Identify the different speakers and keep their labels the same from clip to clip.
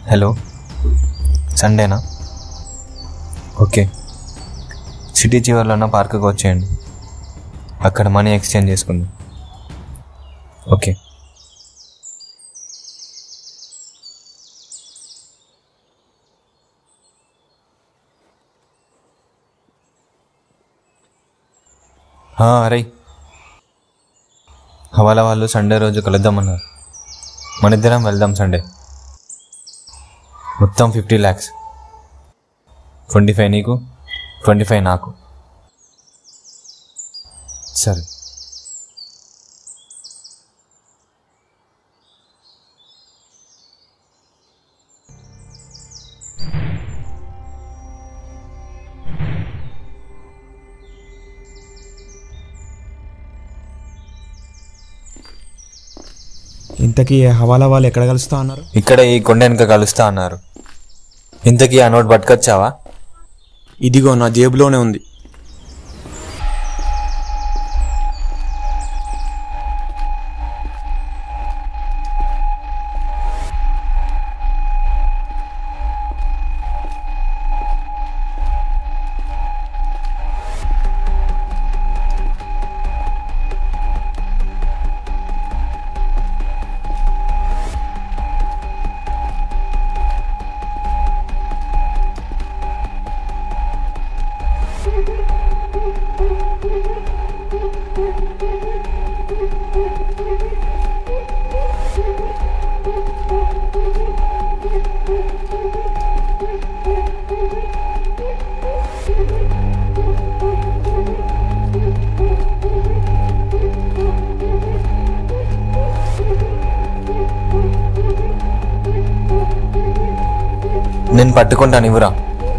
Speaker 1: Hello సండేనా okay city చివరిలో ఉన్న పార్కుకి వచ్చేయండి అక్కడ మనీ ఎక్స్చేంజ్ చేసుకుందాం ఓకే అరే హవాలా వాళ్ళు సండే రోజు కలుద్దామన్నారు మన ఇద్దరం వెళ్దాం సండే మొత్తం ఫిఫ్టీ ల్యాక్స్ ట్వంటీ ఫైవ్ నీకు ట్వంటీ ఫైవ్ నాకు సరే
Speaker 2: ఇంతకీ హవాలా వాళ్ళు ఎక్కడ కలుస్తా అన్నారు
Speaker 1: ఇక్కడ ఈ కొండ వెనుక కలుస్తా అన్నారు ఇంతకీ ఆ నోట్ పట్టుకొచ్చావా
Speaker 2: ఇదిగో నా జేబులోనే ఉంది
Speaker 1: నేను పట్టుకుంటాను ఇవ్వరా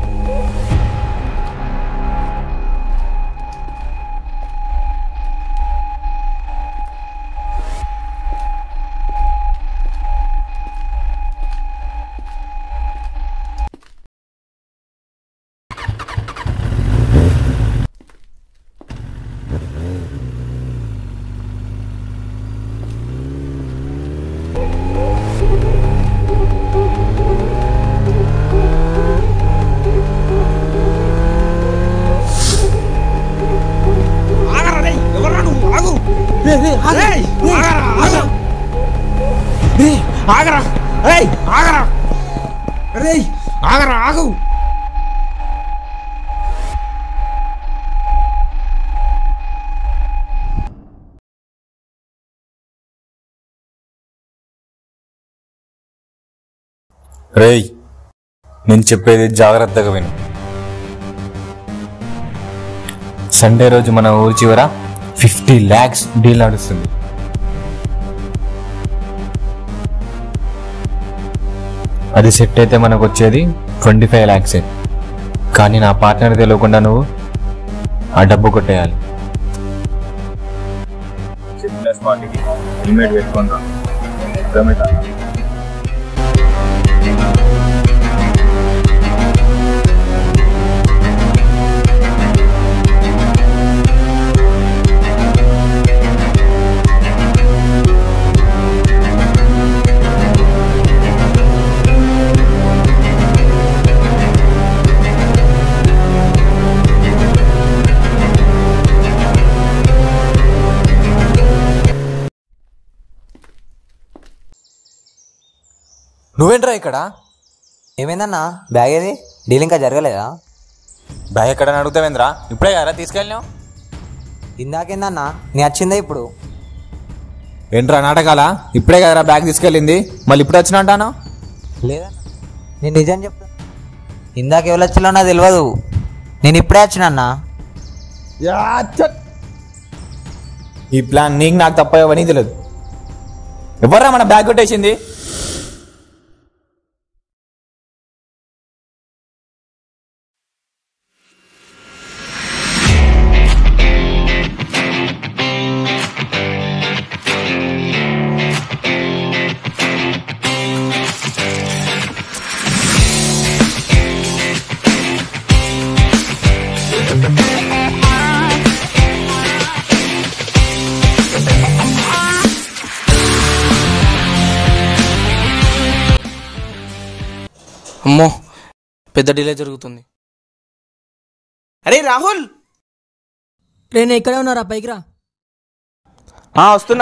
Speaker 3: ఆగరా రేయ్ ఎవర్రా నువ్వు ఆగు రేయ్ ఆగరా ఆగు రేయ్ ఆగరా రేయ్ ఆగరా రేయ్ ఆగరా ఆగు
Speaker 1: రేయ్ నేను చెప్పేది జాగ్రత్తగా విను సండే రోజు మన ఊరి చివర ఫిఫ్టీ ల్యాక్స్ డీల్ నడుస్తుంది అది సెట్ అయితే మనకు వచ్చేది ట్వంటీ ఫైవ్ ల్యాక్సే కానీ నా పార్ట్నర్ తెలియకుండా నువ్వు ఆ డబ్బు కొట్టేయాలి
Speaker 4: చెప్పిన స్పాట్కి హెల్మెట్ పెట్టుకుని రా అర్థమైందా
Speaker 1: నువ్వేంట్రా ఇక్కడ
Speaker 5: ఏమైందన్నా బ్యాగ్ ఏది డీల్ ఇంకా జరగలేదా
Speaker 1: బ్యాగ్ ఎక్కడ అడుగుతావేంద్రా ఇప్పుడే కదా తీసుకెళ్ళినావు
Speaker 5: ఇందాకేందన్నా నీ వచ్చిందా ఇప్పుడు
Speaker 1: ఏంట్రా నాటకాలా ఇప్పుడే కదరా బ్యాగ్ తీసుకెళ్ళింది మళ్ళీ ఇప్పుడు వచ్చిన అంటాను
Speaker 5: లేదన్నా నేను నిజం చెప్తా ఇందాక ఎవరు వచ్చిలో నాకు తెలియదు నేను ఇప్పుడే వచ్చినన్నా
Speaker 1: ఈ ప్లాన్ నీకు నాకు తప్ప ఎవరినీ తెలియదు ఎవర్రా మన బ్యాగ్ కొట్టేసింది
Speaker 6: అమ్మో పెద్ద డిలే జరుగుతుంది అరే రాహుల్
Speaker 7: నేను ఇక్కడే ఉన్నారా పైకి రా
Speaker 6: ఆ, వస్తున్నా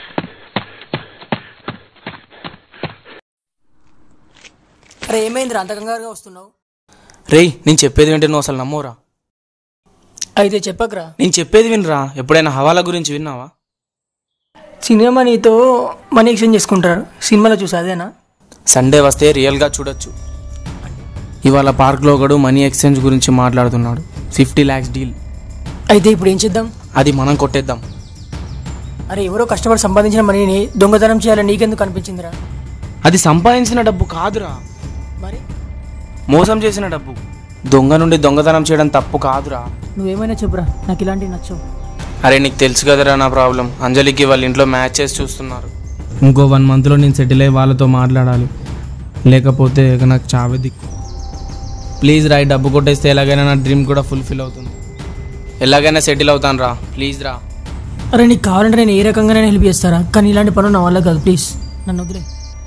Speaker 7: అరే ఏమైందిరా అంత కంగారుగా వస్తున్నావు
Speaker 6: రేయ్ నేను చెప్పేది వింటే నువ్వు అసలు నమ్మోరా
Speaker 7: అయితే చెప్పకరా
Speaker 6: నేను చెప్పేది వినరా ఎప్పుడైనా హవాలా గురించి విన్నావా
Speaker 7: సినిమా మనీతో మనీ ఎక్స్చేంజ్ చేసుకుంటారు సినిమాలో చూసి అదేనా
Speaker 6: సండే వస్తే రియల్గా చూడొచ్చు ఇవాళ పార్క్లో ఒకడు మనీ ఎక్స్చేంజ్ గురించి మాట్లాడుతున్నాడు ఫిఫ్టీ ల్యాక్స్ డీల్
Speaker 7: అయితే ఇప్పుడు ఏం చేద్దాం
Speaker 6: అది మనం కొట్టేద్దాం
Speaker 7: అరే ఎవరో కష్టపడి సంపాదించిన మనీని దొంగతనం చేయాలని నీకెందుకు అనిపించిందిరా
Speaker 6: అది సంపాదించిన డబ్బు కాదురా
Speaker 7: మరి
Speaker 6: మోసం చేసిన డబ్బు దొంగ నుండి దొంగతనం చేయడం తప్పు కాదురా
Speaker 7: నువ్వేమైనా చెప్పురా నాకు ఇలాంటివి నచ్చవు
Speaker 6: అరే నీకు తెలుసు కదరా నా ప్రాబ్లం అంజలికి వాళ్ళ ఇంట్లో మ్యాచెస్ చూస్తున్నారు ఇంకో వన్ మంత్లో నేను సెటిల్ అయ్యి వాళ్ళతో మాట్లాడాలి లేకపోతే ఇక నాకు చావే దిక్కు ప్లీజ్ రా ఈ డబ్బు కొట్టేస్తే ఎలాగైనా నా డ్రీమ్ కూడా ఫుల్ఫిల్ అవుతుంది ఎలాగైనా సెటిల్ అవుతాను రా ప్లీజ్ రా
Speaker 7: అరే నీకు కావాలంటే నేను ఏ రకంగానే హెల్ప్ చేస్తారా కానీ ఇలాంటి పనులు నా వల్ల కాదు ప్లీజ్ నన్ను వదిలే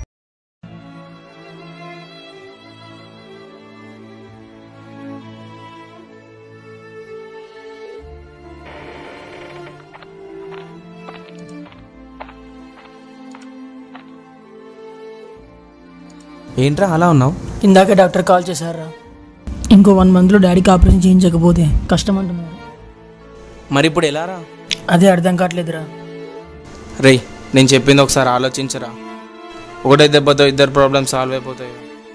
Speaker 6: ఏంట్రా అలా ఉన్నావు
Speaker 7: ఇందాకే డాక్టర్ కాల్ చేశారా ఇంకో వన్ మంత్లో డాడీకి ఆపరేషన్ చేయించకపోతే కష్టం అంటున్నారు
Speaker 6: మరి ఇప్పుడు ఎలా రా
Speaker 7: అదే అర్థం కావట్లేదురా
Speaker 6: రేయ్ నేను చెప్పింది ఒకసారి ఆలోచించరా ఒకటే దెబ్బతో ఇద్దరు ప్రాబ్లమ్ సాల్వ్ అయిపోతాయి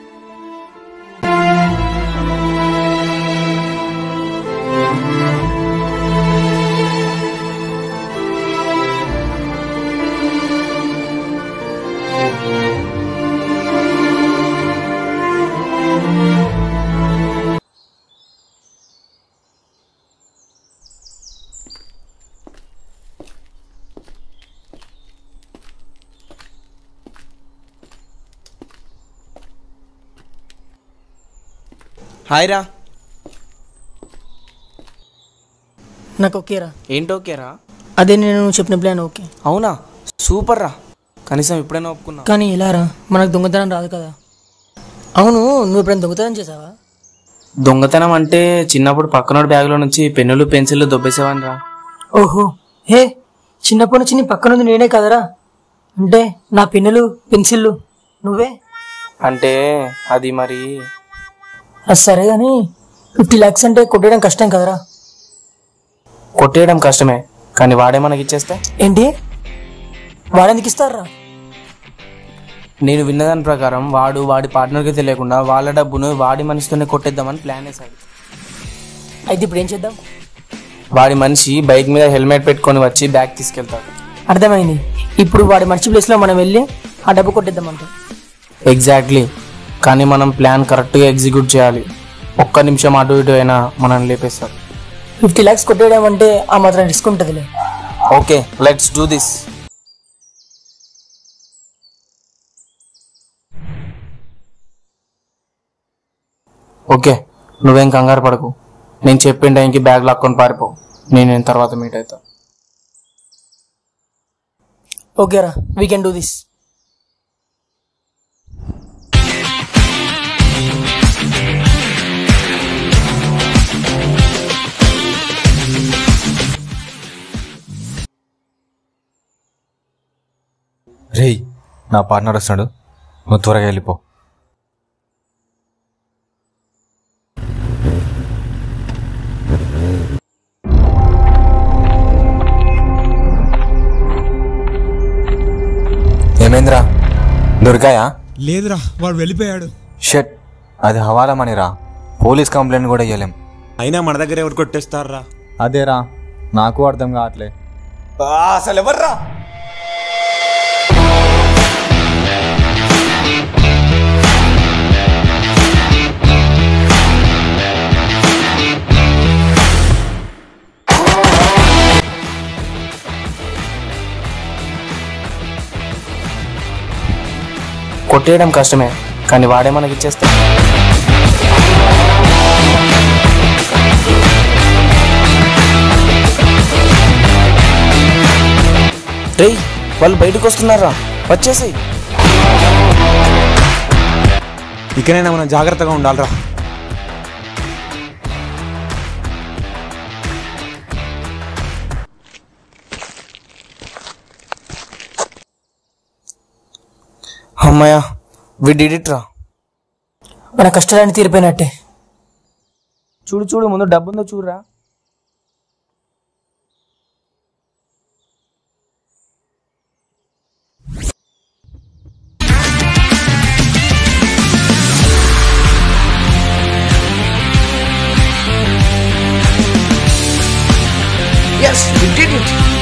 Speaker 6: హాయ్ రా
Speaker 7: నాకు ఓకేరా
Speaker 6: ఏంటి ఓకేరా
Speaker 7: అదే నేను చెప్పిన ప్లాన్ ఓకే
Speaker 6: అవునా సూపర్ రా కనీసం ఇప్పుడైనా ఒప్పుకున్నా
Speaker 7: కానీ ఎలా రా మనకు దొంగతనం రాదు కదా అవును నువ్వు ఎప్పుడైనా దొంగతనం చేసావా
Speaker 6: దొంగతనం అంటే చిన్నప్పుడు పక్కనోడి బ్యాగ్లో నుంచి పెన్నులు పెన్సిళ్ళు దొబ్బేసేవాని రా
Speaker 7: ఓహో హే చిన్నప్పటి నుంచి నీ పక్కన ఉంది నేనే కదరా అంటే నా పెన్నులు పెన్సిళ్ళు నువ్వే
Speaker 6: అంటే అది మరి
Speaker 7: అది సరే కానీ ఫిఫ్టీ ల్యాక్స్ అంటే కొట్టేయడం కష్టం కదరా
Speaker 6: కొట్టేయడం కష్టమే కానీ వాడే మనకి ఇచ్చేస్తే
Speaker 7: ఏంటి వాడెందుకు ఇస్తారా
Speaker 6: నేను విన్నదాని ప్రకారం వాడు వాడి పార్ట్నర్కి తెలియకుండా వాళ్ళ డబ్బును వాడి మనిషితోనే కొట్టేద్దామని ప్లాన్ వేశాడు
Speaker 7: అయితే ఇప్పుడు ఏం చేద్దాం
Speaker 6: వాడి మనిషి బైక్ మీద హెల్మెట్ పెట్టుకొని వచ్చి బ్యాగ్ తీసుకెళ్తాడు
Speaker 7: అర్థమైంది ఇప్పుడు వాడి మంచి ప్లేస్లో మనం వెళ్ళి ఆ డబ్బు కొట్టేద్దామంట
Speaker 6: ఎగ్జాక్ట్లీ కానీ మనం ప్లాన్ కరెక్ట్గా ఎగ్జిక్యూట్ చేయాలి ఒక్క నిమిషం అటు ఇటు అయినా మనల్ని లేపేస్తారు
Speaker 7: ఫిఫ్టీ ల్యాక్స్ కొట్టేయడం అంటే ఆ మాత్రం రిస్క్ ఉంటుందిలే
Speaker 6: okay let's do this okay నువ్వేం కంగారు పడకు నేను చెప్పిన టైంకి బ్యాగ్ లాక్కొని పారిపో నేను నేను తర్వాత మీట్ అవుతా
Speaker 7: ఓకేరా వీ కెన్ డూ దిస్
Speaker 1: రేయ్ నా పార్ట్నర్ వస్తాడు నువ్వు త్వరగా వెళ్ళిపో ఏమైందిరా దొరికాయా
Speaker 2: లేదురా వాడు వెళ్ళిపోయాడు
Speaker 1: షట్ అది హవాలా మనీరా పోలీస్ కంప్లైంట్ కూడా ఇవ్వలేం
Speaker 2: అయినా మన దగ్గర ఎవరు కొట్టేస్తారా
Speaker 1: అదేరా నాకు అర్థం కావట్లే
Speaker 2: అసలు ఎవర్రా
Speaker 6: కొట్టేయడం కష్టమే కానీ వాడే మనకి ఇచ్చేస్తే రేయ్ వాళ్ళు బయటకు వస్తున్నారా వచ్చేసి
Speaker 2: ఇకనైనా మనం జాగ్రత్తగా ఉండాలిరా
Speaker 6: అమ్మయ్య వి డిడ్ ఇట్ రా
Speaker 7: మన కష్టాలన్నీ తీరిపోయినట్టే
Speaker 6: చూడు చూడు ముందు డబ్బు ఉందో చూడరా Yes, we did it.